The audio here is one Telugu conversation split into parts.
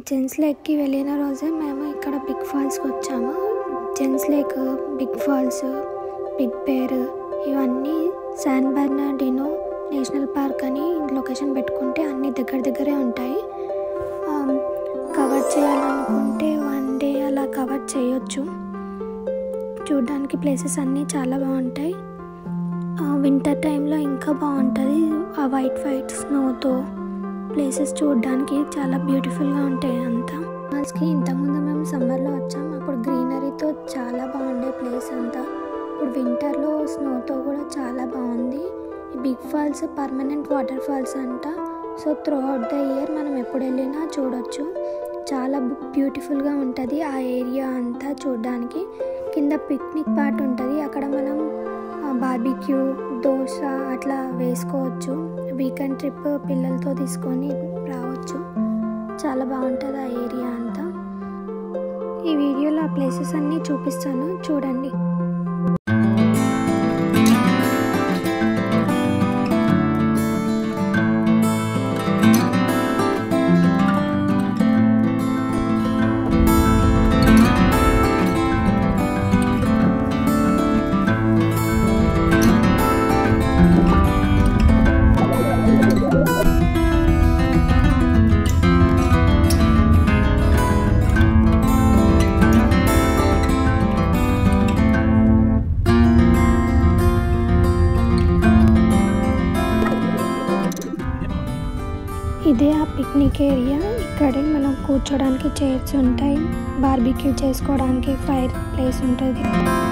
జెంట్స్ లేక్కి వెళ్ళిన రోజే మేము ఇక్కడ బిగ్ ఫాల్స్కి వచ్చాము Jenks lake big falls big bear ఇవన్నీ శాన్ బెర్నార్డినో నేషనల్ పార్క్ అని లొకేషన్ పెట్టుకుంటే అన్నీ దగ్గర దగ్గరే ఉంటాయి కవర్ చేయాలనుకుంటే వన్ డే అలా కవర్ చేయొచ్చు చూడడానికి ప్లేసెస్ అన్నీ చాలా బాగుంటాయి వింటర్ టైంలో ఇంకా బాగుంటుంది ఆ వైట్ వైట్ స్నోతో ప్లేసెస్ చూడడానికి చాలా బ్యూటిఫుల్గా ఉంటాయి అంతా ఫాల్స్కి ఇంతకుముందు మేము సమ్మర్లో వచ్చాం అప్పుడు గ్రీనరీతో చాలా బాగుండే ప్లేస్ అంతా ఇప్పుడు వింటర్లో స్నోతో కూడా చాలా బాగుంది ఈ big falls permanent water falls అంట so throughout the year మనం ఎప్పుడు వెళ్ళినా చూడొచ్చు చాలా బ్యూటిఫుల్గా ఉంటుంది ఆ ఏరియా అంతా చూడడానికి కింద పిక్నిక్ పార్ట్ ఉంటుంది అక్కడ మనం బార్బిక్యూ దోశ అట్లా వేసుకోవచ్చు వీకెండ్ ట్రిప్ పిల్లలతో తీసుకొని రావచ్చు చాలా బాగుంటుంది ఆ ఏరియా అంతా ఈ వీడియోలో ఆ ప్లేసెస్ అన్నీ చూపిస్తాను చూడండి ఇదే ఆ పిక్నిక్ ఏరియా ఇక్కడే మనం కూర్చోడానికి చైర్స్ ఉంటాయి బార్బిక్యూ చేసుకోవడానికి ఫైర్ ప్లేస్ ఉంటుంది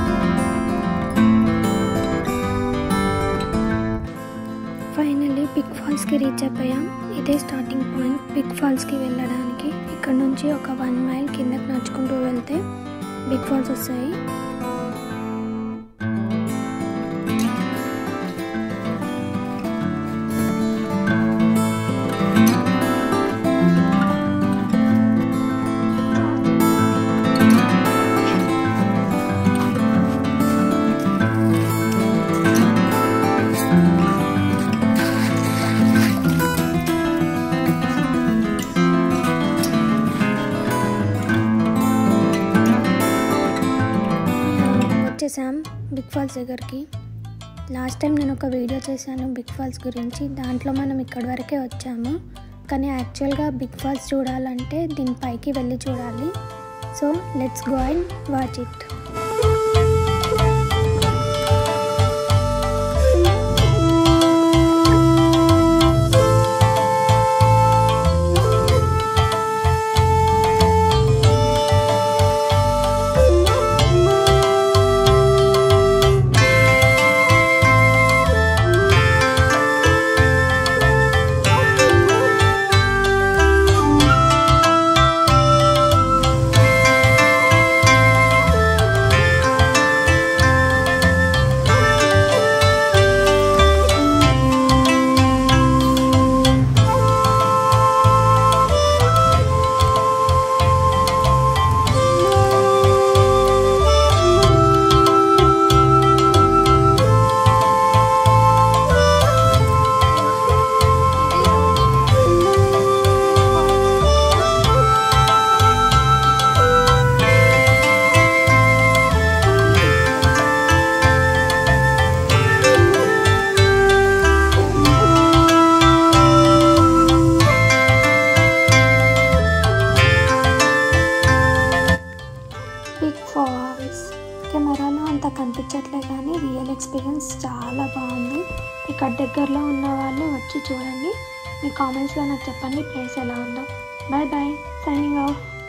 ఫైనల్లీ బిగ్ ఫాల్స్కి రీచ్ అయిపోయాం ఇదే స్టార్టింగ్ పాయింట్ బిగ్ ఫాల్స్కి వెళ్ళడానికి ఇక్కడ నుంచి ఒక వన్ మైల్ కిందకి నడుచుకుంటూ వెళ్తే బిగ్ ఫాల్స్ వస్తాయి వచ్చేసాం బిగ్ ఫాల్స్ దగ్గరికి లాస్ట్ టైం నేను ఒక వీడియో చేశాను బిగ్ ఫాల్స్ గురించి దాంట్లో మనం ఇక్కడి వరకే వచ్చాము కానీ యాక్చువల్గా బిగ్ ఫాల్స్ చూడాలంటే దీనిపైకి వెళ్ళి చూడాలి so let's go and watch it big falls కెమెరాలో అంత కనిపించట్లే కానీ రియల్ ఎక్స్పీరియన్స్ చాలా బాగుంది ఇక్కడ దగ్గరలో ఉన్న వాళ్ళు వచ్చి చూడండి మీ కామెంట్స్లో నాకు చెప్పండి ప్లేస్ ఎలా ఉందో బాయ్ బాయ్ సైనింగ్ ఆఫ్